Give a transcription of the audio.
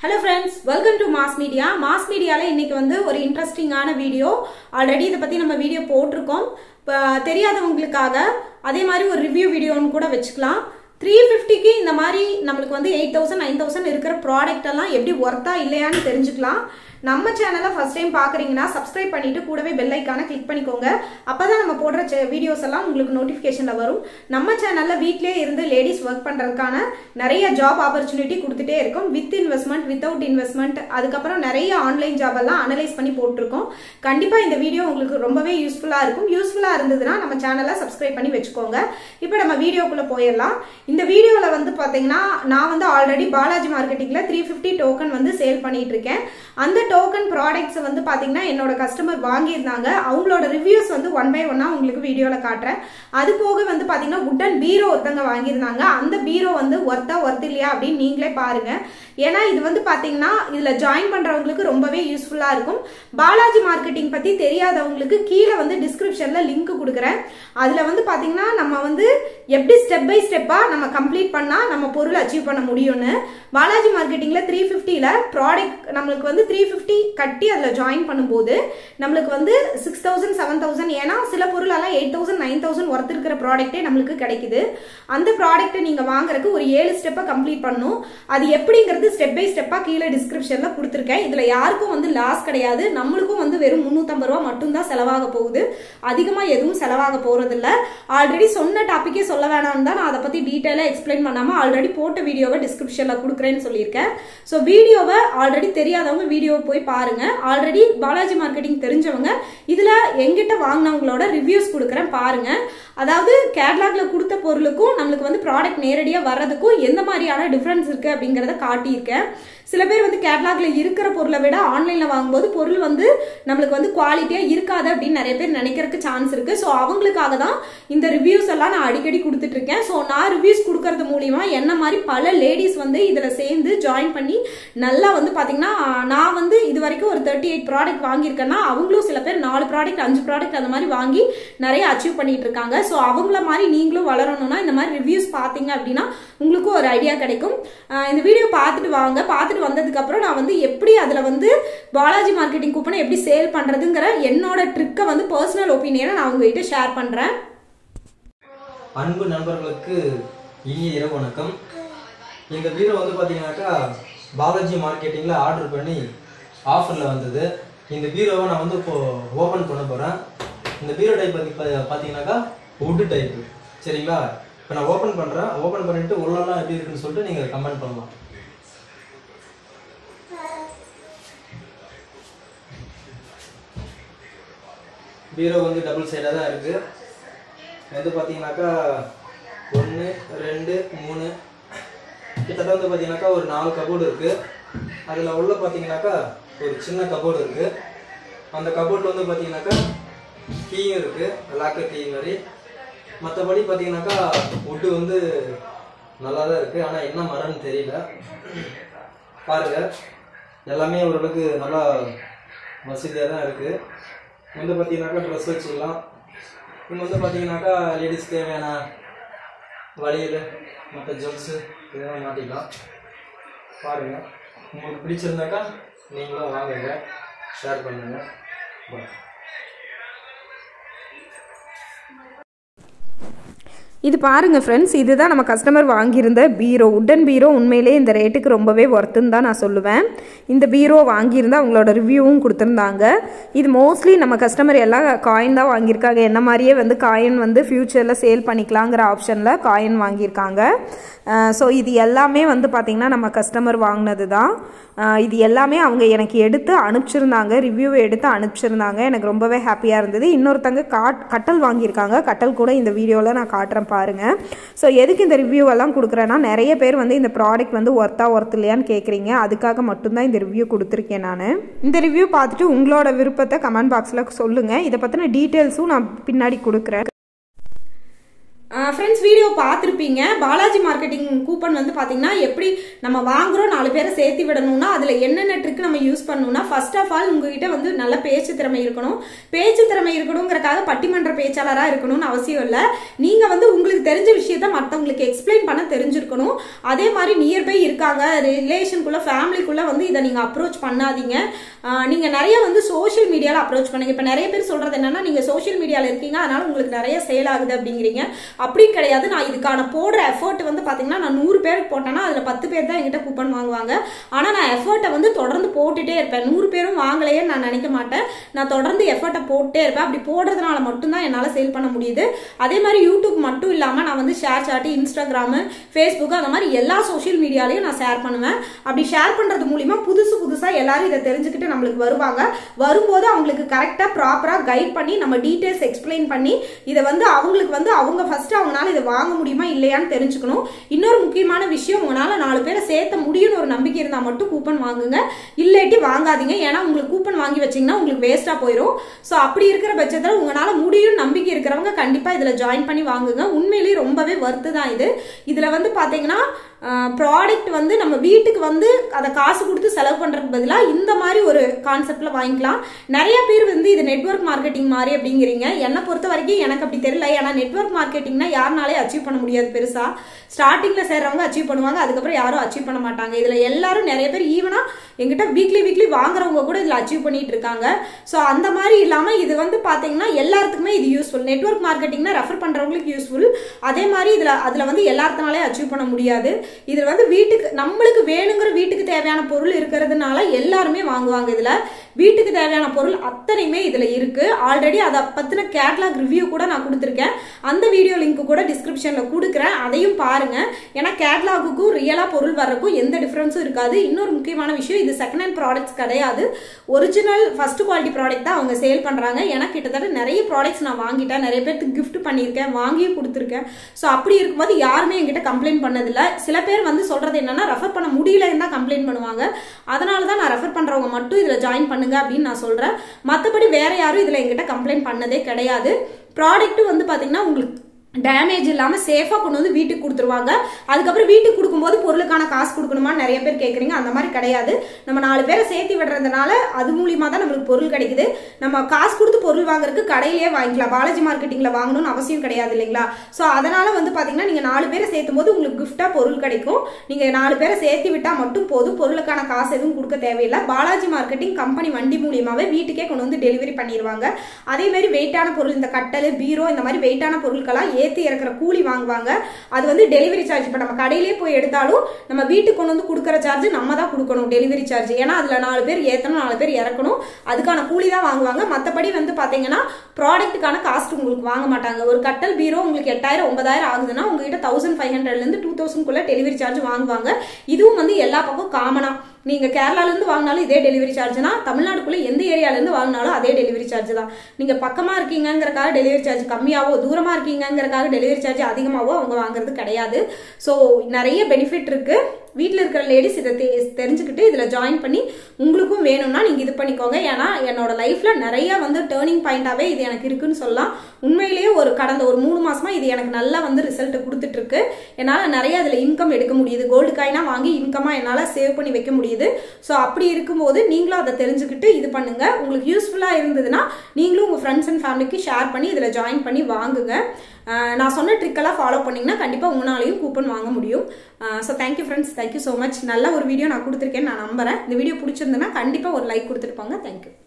hello friends welcome to Mass Media Mass மீடியாவில் இன்னைக்கு வந்து ஒரு இன்ட்ரெஸ்டிங்கான வீடியோ ஆல்ரெடி இதை பற்றி நம்ம வீடியோ போட்டிருக்கோம் இப்போ தெரியாதவங்களுக்காக அதே மாதிரி ஒரு ரிவ்யூ வீடியோன்னு கூட வச்சுக்கலாம் த்ரீ ஃபிஃப்டிக்கு இந்த மாதிரி நம்மளுக்கு வந்து எயிட் தௌசண்ட் நைன் தௌசண்ட் இருக்கிற ப்ராடக்ட் எல்லாம் எப்படி ஒர்த்தா இல்லையான்னு தெரிஞ்சுக்கலாம் நம்ம சேனலை ஃபர்ஸ்ட் டைம் பார்க்குறீங்கன்னா சப்ஸ்கிரைப் பண்ணிட்டு கூடவே பெல் ஐக்கானை கிளிக் பண்ணிக்கோங்க அப்போ தான் நம்ம போடுற வீடியோஸ் எல்லாம் உங்களுக்கு நோட்டிஃபிகேஷனில் வரும் நம்ம சேனலில் வீட்டிலே இருந்து லேடிஸ் ஒர்க் பண்ணுறதுக்கான நிறைய ஜாப் ஆப்பர்ச்சுனிட்டி கொடுத்துட்டே இருக்கும் வித் இன்வெஸ்ட்மெண்ட் வித்தவுட் இன்வெஸ்ட்மெண்ட் அதுக்கப்புறம் நிறைய ஆன்லைன் ஜாப் எல்லாம் அனலைஸ் பண்ணி போட்டிருக்கோம் கண்டிப்பாக இந்த வீடியோ உங்களுக்கு ரொம்பவே யூஸ்ஃபுல்லாக இருக்கும் யூஸ்ஃபுல்லாக இருந்ததுன்னா நம்ம சேனலை சப்ஸ்கிரைப் பண்ணி வச்சுக்கோங்க இப்போ நம்ம வீடியோக்குள்ளே போயிடலாம் இந்த வீடியோவில் வந்து பார்த்தீங்கன்னா நான் வந்து ஆல்ரெடி பாலாஜி மார்க்கெட்டிங்கில் த்ரீ ஃபிஃப்டி டோக்கன் வந்து சேல் பண்ணிட்டு இருக்கேன் அந்த டோக்கன் ப்ராடக்ட்ஸ் வந்து பார்த்தீங்கன்னா என்னோட கஸ்டமர் வாங்கியிருந்தாங்க அவங்களோட ரிவ்யூஸ் வந்து ஒன் பை ஒன்னாக உங்களுக்கு வீடியோவில் காட்டுறேன் அது போக வந்து பார்த்தீங்கன்னா உட்டன் பீரோ ஒருத்தங்க வாங்கியிருந்தாங்க அந்த பீரோ வந்து ஒர்த்தா ஒர்த் இல்லையா அப்படின்னு நீங்களே பாருங்க ஏன்னா இது வந்து பார்த்தீங்கன்னா இதில் ஜாயின் பண்ணுறவங்களுக்கு ரொம்பவே யூஸ்ஃபுல்லாக இருக்கும் பாலாஜி மார்க்கெட்டிங் பற்றி தெரியாதவங்களுக்கு கீழே வந்து டிஸ்கிரிப்ஷனில் லிங்க் கொடுக்குறேன் அதில் வந்து பார்த்தீங்கன்னா நம்ம வந்து எப்படி ஸ்டெப் பை ஸ்டெப்பாக நம்ம கம்ப்ளீட் பண்ணால் நம்ம பொருள் அச்சீவ் பண்ண முடியும்னு பாலாஜி மார்க்கெட்டிங்கில் த்ரீ ஃபிஃப்டியில் ப்ராடக்ட் நம்மளுக்கு வந்து த்ரீ ஃபிஃப்டி கட்டி அதில் ஜாயின் பண்ணும்போது நம்மளுக்கு வந்து சிக்ஸ் தௌசண்ட் செவன் தௌசண்ட் ஏன்னா சில பொருளெல்லாம் eight thousand nine thousand worth இருக்கிற ப்ராடக்ட்டே நம்மளுக்கு கிடைக்குது அந்த ப்ராடக்ட்டை நீங்கள் வாங்குறதுக்கு ஒரு ஏழு ஸ்டெப்பை கம்ப்ளீட் பண்ணணும் அது எப்படிங்கிறது ஸ்டெப் பை ஸ்டெப்பாக கீழே டிஸ்கிரிப்ஷனில் கொடுத்துருக்கேன் இதில் யாருக்கும் வந்து லாஸ் கிடையாது நம்மளுக்கும் வந்து வெறும் முந்நூற்றம்பது ரூபா மட்டும்தான் செலவாக போகுது அதிகமாக எதுவும் செலவாக போகிறதில்ல ஆல்ரெடி சொன்ன டாப்பிக்கே சொல்ல வேணாம்னு தான் நான் அதை பற்றி டீட்டெயிலாக எக்ஸ்பிளைன் பண்ணாமல் ஆல்ரெடி போட்ட வீடியோவை டிஸ்கிரிப்ஷனில் கொடுக்குறேன்னு சொல்லியிருக்கேன் ஸோ வீடியோவை ஆல்ரெடி தெரியாதவங்க வீடியோவை போய் பாருங்க ஆல்ரெடி பாலாஜி மார்க்கெட்டிங் தெரிஞ்சவங்க இதில் எங்கிட்ட வாங்கினவங்களோட ரிவ்யூஸ் கொடுக்குறேன் பாருங்க அதாவது கேட்லாக்ல கொடுத்த பொருளுக்கும் நம்மளுக்கு வந்து ப்ராடக்ட் நேரடியாக வர்றதுக்கும் எந்த மாதிரியான டிஃப்ரென்ஸ் இருக்கு அப்படிங்கிறத காட்டியிருக்கேன் சில பேர் வந்து கேட்லாக்ல இருக்கிற பொருளை விட ஆன்லைன்ல வாங்கும்போது பொருள் வந்து நம்மளுக்கு வந்து குவாலிட்டியா இருக்காது அப்படின்னு நிறைய பேர் நினைக்கிறதுக்கு சான்ஸ் இருக்கு ஸோ அவங்களுக்காக தான் இந்த ரிவ்யூஸ் எல்லாம் நான் அடிக்கடி கொடுத்துட்டு இருக்கேன் ஸோ நான் ரிவ்யூஸ் கொடுக்கறது மூலியமா என்ன மாதிரி பல லேடிஸ் வந்து இதுல சேர்ந்து ஜாயின் பண்ணி நல்லா வந்து பாத்தீங்கன்னா நான் வந்து இது வரைக்கும் ஒரு தேர்ட்டி எயிட் ப்ராடக்ட் வாங்கியிருக்கேன்னா அவங்களும் சில பேர் நாலு ப்ராடக்ட் அஞ்சு ப்ராடக்ட் அந்த மாதிரி வாங்கி நிறைய அச்சீவ் பண்ணிட்டு இருக்காங்க ஸோ அவங்கள மாதிரி நீங்களும் வளரணும்னா இந்த மாதிரி ரிவ்யூஸ் பார்த்தீங்க அப்படின்னா உங்களுக்கும் ஒரு ஐடியா கிடைக்கும் இந்த வீடியோ பார்த்துட்டு வாங்க பார்த்துட்டு வந்ததுக்கு அப்புறம் நான் வந்து எப்படி அதில் வந்து பாலாஜி மார்க்கெட்டிங் கூப்பனை எப்படி சேல் பண்ணுறதுங்கிற என்னோட ட்ரிக்கை வந்து பர்சனல் ஒப்பீனியனை நான் உங்ககிட்ட ஷேர் பண்ணுறேன் அன்பு நண்பர்களுக்கு இனிய இரவு வணக்கம் இந்த பீரோ வந்து பார்த்தீங்கன்னாக்கா பாலாஜி மார்க்கெட்டிங்கில் ஆர்டர் பண்ணி ஆஃபரில் வந்தது இந்த பீரோவை நான் வந்து இப்போ ஓப்பன் பண்ண போகிறேன் இந்த பீரோ டைப் வந்து பா- பார்த்தீங்கன்னாக்கா வுட்டு டைப்பு சரிங்களா இப்போ நான் ஓப்பன் பண்ணுறேன் ஓப்பன் பண்ணிட்டு உள்ளெல்லாம் எப்படி இருக்குன்னு சொல்லிட்டு நீங்கள் கமெண்ட் பண்ணலாம் பீரோ வந்து டபுள் சைடாக தான் இருக்குது வந்து பார்த்தீங்கன்னாக்கா ஒன்று ரெண்டு மூணு கிட்டத்தட்ட வந்து பார்த்தீங்கன்னாக்கா ஒரு நாலு கபோர்டு இருக்குது அதில் உள்ள பார்த்தீங்கன்னாக்கா ஒரு சின்ன கபோர்டு இருக்குது அந்த கபோர்டில் வந்து பார்த்தீங்கன்னாக்கா கீயும் இருக்குது லாக்கர் கீ மாதிரி மற்றபடி பார்த்தீங்கன்னாக்கா வுட்டு வந்து நல்லா தான் இருக்குது ஆனால் என்ன மரம்னு தெரியல பாருங்க எல்லாமே ஓரளவுக்கு நல்லா வசதியாக தான் இருக்குது வந்து பார்த்தீங்கன்னாக்கா ட்ரெஸ் வச்சுக்கலாம் இங்கே வந்து பார்த்தீங்கன்னாக்கா லேடிஸ் தேவையான வளையல் மற்ற ஜுவல்ஸு இதெல்லாம் மாட்டிக்கலாம் பாருங்கள் உங்களுக்கு பிடிச்சிருந்தாக்கா நீங்களும் வாங்குங்க ஷேர் பண்ணுங்கள் பாய் இது பாருங்க ஃப்ரெண்ட்ஸ் இதுதான் நம்ம கஸ்டமர் வாங்கியிருந்த பீரோ உட்டன் பீரோ உண்மையிலே இந்த ரேட்டுக்கு ரொம்பவே ஒர்த்துன்னு தான் நான் சொல்லுவேன் இந்த பீரோ வாங்கியிருந்தா அவங்களோட ரிவ்யூவும் கொடுத்துருந்தாங்க இது மோஸ்ட்லி நம்ம கஸ்டமர் எல்லாம் காயின் தான் வாங்கியிருக்காங்க என்ன மாதிரியே வந்து காயின் வந்து ஃப்யூச்சரில் சேல் பண்ணிக்கலாங்கிற ஆப்ஷனில் காயின் வாங்கியிருக்காங்க ஸோ இது எல்லாமே வந்து பார்த்திங்கன்னா நம்ம கஸ்டமர் வாங்கினது தான் அஹ் இது எல்லாமே அவங்க எனக்கு எடுத்து அனுப்பிச்சிருந்தாங்க ரிவ்யூவை எடுத்து அனுப்பிச்சிருந்தாங்க எனக்கு ரொம்பவே ஹாப்பியாக இருந்தது இன்னொருத்தங்க காட் கட்டல் வாங்கியிருக்காங்க கட்டல் கூட இந்த வீடியோவில் நான் காட்டுறேன் பாருங்கள் ஸோ எதுக்கு இந்த ரிவ்யூ எல்லாம் கொடுக்குறேன்னா நிறைய பேர் வந்து இந்த ப்ராடக்ட் வந்து ஒர்த்தா ஒர்த் இல்லையான்னு கேட்குறீங்க அதுக்காக மட்டும்தான் இந்த ரிவ்யூ கொடுத்துருக்கேன் நான் இந்த ரிவ்யூ பார்த்துட்டு உங்களோட விருப்பத்தை கமெண்ட் பாக்ஸில் சொல்லுங்கள் இதை பற்றின டீட்டெயில்ஸும் நான் பின்னாடி கொடுக்குறேன் ஃப்ரெண்ட்ஸ் வீடியோ பார்த்துருப்பீங்க பாலாஜி மார்க்கெட்டிங் கூப்பன் வந்து பார்த்தீங்கன்னா எப்படி நம்ம வாங்குறோம் நாலு பேரை சேர்த்து விடணும்னா அதில் என்னென்ன ட்ரிக் நம்ம யூஸ் பண்ணணும்னா ஃபர்ஸ்ட் ஆஃப் ஆல் உங்ககிட்ட வந்து நல்ல பேச்சு திறமை இருக்கணும் பேச்சு திறமை இருக்கணுங்கிறக்காக பட்டிமன்ற பேச்சாளராக இருக்கணும்னு அவசியம் இல்லை நீங்கள் வந்து உங்களுக்கு தெரிஞ்ச விஷயத்த மற்றவங்களுக்கு எக்ஸ்பிளைன் பண்ண தெரிஞ்சிருக்கணும் அதே மாதிரி நியர்பை இருக்காங்க ரிலேஷனுக்குள்ள ஃபேமிலிக்குள்ள வந்து இதை நீங்கள் அப்ரோச் பண்ணாதீங்க ஆஹ் நீங்க நிறைய வந்து சோஷியல் மீடியால அப்ரோச் பண்ணுங்க இப்போ நிறைய பேர் சொல்றது என்னன்னா நீங்க சோஷியல் மீடியால இருக்கீங்க அதனால உங்களுக்கு நிறைய சேல் ஆகுது அப்படிங்கிறீங்க அப்படி கிடையாது நான் இதுக்கான போடுற எஃபர்ட் வந்து பாத்தீங்கன்னா நான் நூறு பேருக்கு போட்டேன்னா அதுல பத்து பேர் தான் என்கிட்ட கூப்பன் வாங்குவாங்க ஆனா நான் எஃபர்ட்டை வந்து தொடர்ந்து போட்டுட்டே இருப்பேன் நூறு பேரும் வாங்கலையே நான் நினைக்க மாட்டேன் நான் தொடர்ந்து எஃபர்ட்டை போட்டே இருப்பேன் அப்படி போடுறதுனால மட்டும்தான் என்னால சேல் பண்ண முடியுது அதே மாதிரி யூடியூப் மட்டும் இல்லாம நான் வந்து ஷேர் சாட் இன்ஸ்டாகிராமு ஃபேஸ்புக் அந்த மாதிரி எல்லா சோஷியல் மீடியாலையும் நான் ஷேர் பண்ணுவேன் அப்படி ஷேர் பண்றது மூலியமா புதுசு புதுசா எல்லாரும் இதை தெரிஞ்சுக்கிட்டு நம்மளுக்கு வருவாங்க வரும்போது அவங்களுக்கு கரெக்டா ப்ராப்பரா கைட் பண்ணி நம்ம டீடைல்ஸ் எக்ஸ்பிளைன் பண்ணி இதை வந்து அவங்களுக்கு வந்து அவங்க ஃபர்ஸ்ட் அவங்களால இதை வாங்க முடியுமா இல்லையான்னு தெரிஞ்சுக்கணும் இன்னொரு முக்கியமான விஷயம் உங்களால நாலு பேரை சேர்த்த முடியும்னு ஒரு நம்பிக்கை இருந்தா மட்டும் கூப்பன் வாங்குங்க இல்லாட்டி வாங்காதீங்க ஏன்னா உங்களுக்கு கூப்பன் வாங்கி வச்சீங்கன்னா உங்களுக்கு வேஸ்டா போயிடும் ஸோ அப்படி இருக்கிற பட்சத்தில் உங்களால முடியும் நம்பிக்கை இருக்கிறவங்க கண்டிப்பா இதுல ஜாயின் பண்ணி வாங்குங்க உண்மையிலேயே ரொம்பவே வர்த்து தான் இது இதுல வந்து பாத்தீங்கன்னா ப்ராடக்ட் வந்து நம்ம வீட்டுக்கு வந்து அதை காசு கொடுத்து செலவு பண்றதுக்கு பதிலாக இந்த மாதிரி ஒரு கான்செப்ட்ல வாங்கிக்கலாம் நிறைய பேர் வந்து இது நெட்வொர்க் மார்க்கெட்டிங் மாதிரி அப்படிங்கிறீங்க என்னை பொறுத்த வரைக்கும் எனக்கு அப்படி தெரியல ஏன்னா நெட்வொர்க் மார்க்கெட்டிங்னா யாருனாலே அச்சீவ் பண்ண முடியாது பெருசா ஸ்டார்டிங்ல சேர்றவங்க அச்சீவ் பண்ணுவாங்க அதுக்கப்புறம் யாரும் அச்சீவ் பண்ண மாட்டாங்க இதுல எல்லாரும் நிறைய பேர் ஈவனா எங்கிட்ட வீக்லி வீக்லி வாங்குறவங்க கூட இதுல அச்சீவ் பண்ணிட்டு இருக்காங்க ஸோ அந்த மாதிரி இல்லாம இது வந்து பாத்தீங்கன்னா எல்லாத்துக்குமே இது யூஸ்ஃபுல் நெட்வொர்க் மார்க்கெட்டிங்னா ரெஃபர் பண்றவங்களுக்கு யூஸ்ஃபுல் அதே மாதிரி இதுல அதுல வந்து எல்லாத்தினாலே அச்சீவ் பண்ண முடியாது இதுல வந்து வீட்டுக்கு நம்மளுக்கு வேணுங்கிற வீட்டுக்கு தேவையான பொருள் இருக்கிறதுனால எல்லாருமே வாங்குவாங்க இதுல வீட்டுக்கு தேவையான பொருள் அத்தனையுமே இதுல இருக்கு ஆல்ரெடி அதை பத்தின கேட்லாக் ரிவ்யூ கூட நான் கொடுத்துருக்கேன் அந்த வீடியோ லிங்க் கூட டிஸ்கிரிப்ஷன்ல கொடுக்குறேன் அதையும் பாருங்க ஏன்னா கேட்லாகுக்கும் ரியலா பொருள் வர்றதுக்கும் எந்த டிஃபரன்ஸும் இருக்காது இன்னொரு முக்கியமான விஷயம் இது செகண்ட் ஹேண்ட் ப்ராடக்ட்ஸ் கிடையாது ஒரிஜினல் ஃபர்ஸ்ட் குவாலிட்டி ப்ராடக்ட் தான் அவங்க சேல் பண்றாங்க ஏன்னா கிட்டத்தட்ட நிறைய ப்ராடக்ட்ஸ் நான் வாங்கிட்டேன் நிறைய பேருக்கு கிஃப்ட் பண்ணியிருக்கேன் வாங்கியும் கொடுத்துருக்கேன் ஸோ அப்படி இருக்கும்போது யாருமே என்கிட்ட கம்ப்ளைண்ட் பண்ணதில்ல சில பேர் வந்து சொல்றது என்னன்னா ரெஃபர் பண்ண முடியலன்னு தான் கம்ப்ளைண்ட் பண்ணுவாங்க அதனால தான் நான் ரெஃபர் பண்றவங்க மட்டும் இதுல ஜாயின் பண்ணுங்க அப்படின்னு நான் சொல்றேன் மற்றபடி வேற யாரும் இதுல என்கிட்ட கம்ப்ளைண்ட் பண்ணதே கிடையாது ப்ராடக்ட் வந்து பாத்தீங்கன்னா உங்களுக்கு டேமேஜ் இல்லாம சேஃபா கொண்டு வந்து வீட்டுக்கு கொடுத்துருவாங்க அதுக்கப்புறம் வீட்டுக்கு கொடுக்கும்போது பொருளுக்கான காசு கொடுக்கணுமா நிறைய பேர் கேட்குறீங்க அந்த மாதிரி கிடையாது நம்ம நாலு பேரை சேர்த்து விடுறதுனால அது மூலியமா தான் நம்மளுக்கு பொருள் கிடைக்குது நம்ம காசு கொடுத்து பொருள் வாங்குறதுக்கு கடையிலேயே வாங்கிக்கலாம் பாலாஜி மார்க்கெட்டிங்ல வாங்கணும்னு அவசியம் கிடையாது இல்லைங்களா ஸோ அதனால வந்து பாத்தீங்கன்னா நீங்க நாலு பேரை சேர்த்தும் போது உங்களுக்கு கிஃப்டா பொருள் கிடைக்கும் நீங்க நாலு பேரை சேர்த்து விட்டா மட்டும் போதும் பொருளுக்கான காசு எதுவும் கொடுக்க தேவையில்லை பாலாஜி மார்க்கெட்டிங் கம்பெனி வண்டி மூலியமாவே வீட்டுக்கே கொண்டு வந்து டெலிவரி பண்ணிடுவாங்க அதே மாதிரி வெயிட்டான பொருள் இந்த கட்டல் பீரோ இந்த மாதிரி வெயிட்டான பொருட்கள்லாம் ஏற்றி இறக்குற கூலி வாங்குவாங்க அது வந்து டெலிவரி சார்ஜ் இப்போ நம்ம கடையிலே போய் எடுத்தாலும் நம்ம வீட்டுக்கு கொண்டு வந்து கொடுக்குற சார்ஜ் நம்ம தான் கொடுக்கணும் டெலிவரி சார்ஜ் ஏன்னா அதில் நாலு பேர் ஏற்றணும் நாலு பேர் இறக்கணும் அதுக்கான கூலி தான் வாங்குவாங்க மற்றபடி வந்து பார்த்தீங்கன்னா ப்ராடக்ட்டுக்கான காஸ்ட் உங்களுக்கு வாங்க மாட்டாங்க ஒரு கட்டல் பீரோ உங்களுக்கு எட்டாயிரம் ஒன்பதாயிரம் ஆகுதுன்னா உங்ககிட்ட தௌசண்ட் ஃபைவ் ஹண்ட்ரட்லேருந்து டூ தௌசண்ட்குள்ள டெலிவரி சார்ஜ் வாங்குவாங்க இதுவும் வந்து எல்லா பக்கம் காமனாக நீங்க கேரளால இருந்து வாங்கினாலும் இதே டெலிவரி சார்ஜ் தான் தமிழ்நாடுக்குள்ள எந்த ஏரியால இருந்து வாங்கினாலும் அதே டெலிவரி சார்ஜ் தான் நீங்க பக்கமா இருக்கீங்கங்கறக்காக டெலிவரி சார்ஜ் கம்மியாவோ தூரமா இருக்கீங்கங்கறக்காக டெலிவரி சார்ஜ் அதிகமாவோ அவங்க வாங்குறது கிடையாது ஸோ நிறைய பெனிஃபிட் இருக்கு வீட்டில் இருக்கிற லேடிஸ் இதை தெ- தெரிஞ்சுக்கிட்டு இதில் ஜாயின் பண்ணி உங்களுக்கும் வேணும்னா நீங்கள் இது பண்ணிக்கோங்க ஏன்னா என்னோட லைஃப்பில் நிறைய வந்து டேர்னிங் பாயிண்டாகவே இது எனக்கு இருக்குன்னு சொல்லலாம் உண்மையிலேயே ஒரு கடந்த ஒரு மூணு மாசமா இது எனக்கு நல்லா வந்து ரிசல்ட் கொடுத்துட்டு இருக்கு என்னால் நிறைய அதில் இன்கம் எடுக்க முடியுது கோல்டு காயினாக வாங்கி இன்கமாக என்னால் சேவ் பண்ணி வைக்க முடியுது ஸோ அப்படி இருக்கும்போது நீங்களும் அதை தெரிஞ்சுக்கிட்டு இது பண்ணுங்க உங்களுக்கு யூஸ்ஃபுல்லாக இருந்ததுன்னா நீங்களும் உங்கள் ஃப்ரெண்ட்ஸ் அண்ட் ஃபேமிலிக்கு ஷேர் பண்ணி இதில் ஜாயின் பண்ணி வாங்குங்க அஹ் நான் சொன்ன ட்ரிக்கெல்லாம் ஃபாலோ பண்ணிங்கன்னா கண்டிப்பாக உங்களாலையும் கூப்பன் வாங்க முடியும் so thank you friends thank you so much நல்ல ஒரு வீடியோ நான் கொடுத்துருக்கேன்னு நான் நம்புறேன் இந்த வீடியோ பிடிச்சிருந்ததுன்னா கண்டிப்பாக ஒரு லைக் கொடுத்துட்டு போங்க தேங்க்யூ